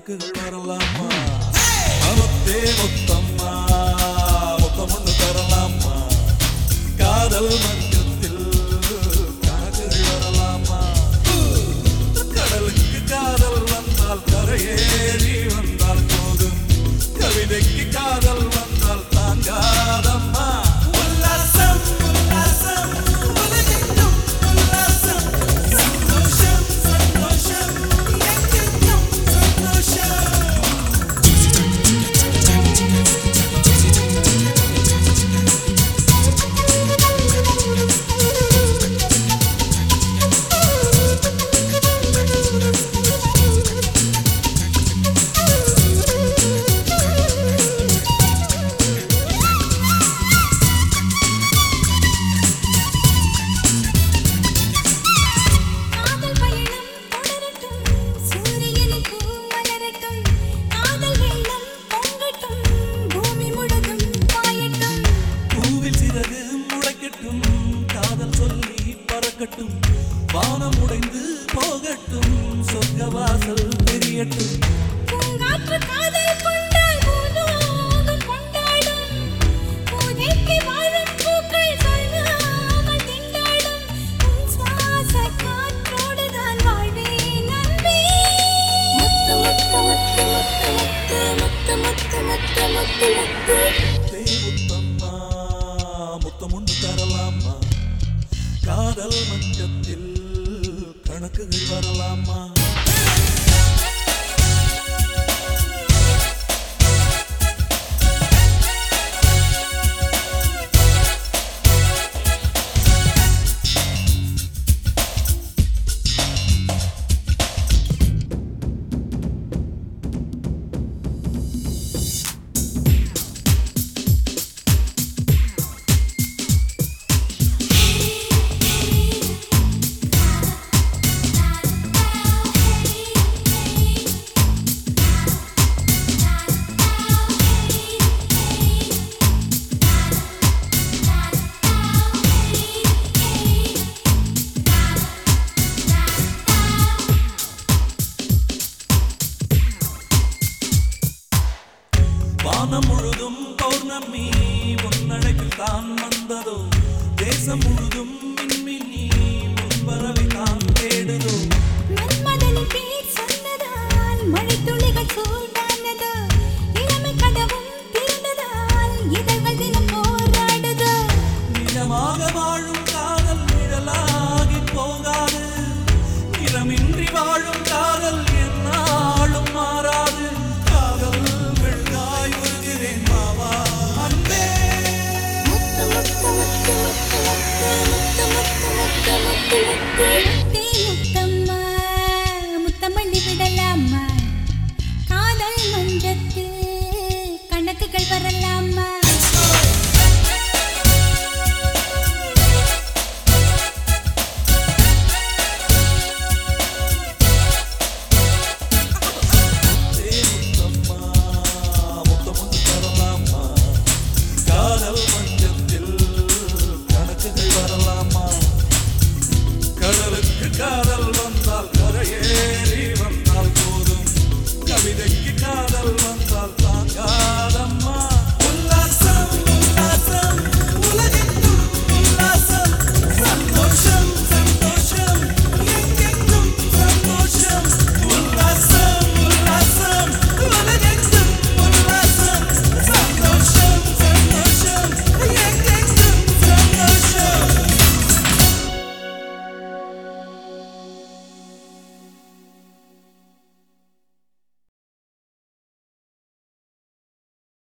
கணக்குகள் வரலாமா நமத்தே மொத்தம்மா மொத்தம் ஒண்ணு தரலாமா காதல் மஞ்சத்தில் கணக்குகள் வரலாமா கடலுக்கு காதல் வந்தால் கரையேறி வந்தால் போதும் கவிதைக்கு காதல் வந்தால் தாங்காதம்மா உல்லாசம் உல்லாசம் உலகெங்கும் உல்லாசம் சந்தோஷம் சந்தோஷம் எங்கெங்கும் சந்தோஷம் காதல் பயணம் தொடரட்டும் சூரியனின் பூ மலரட்டும் காதல் வெள்ளம் பொங்கட்டும் பூமி முழுதும் பாயட்டும் பூவில் சிறகு முளைக்கட்டும் காதல் சொல்லி பறக்கட்டும் வானம் உடைந்து போகட்டும் சொர்க்க வாசல் தெரியட்டும் பூங்காற்று காதல் கொண்டால் பூலோகம் கொண்டாடும் பூதேக்கி வாழும் பூக்கள் சொல்லாமல் திண்டாடும் உன் சுவாச காற்றோடுதான் வாழ்வேன் அன்பே முத்து முத்து முத்து முத்து முத்து முத்து முத்து முத்து முத்து தேமுத்தம்மா முத்தம் ஒன்று தரலாமா காதல் மஞ்சத்தில் கணக்குகள் வரலாமா வானம் முழுதும் பௌர்ணமி உன்னழைப்பில் தான் வந்ததோ தேசம் முழுதும் மின்மினி முன்பறவை தான் தேடுதோ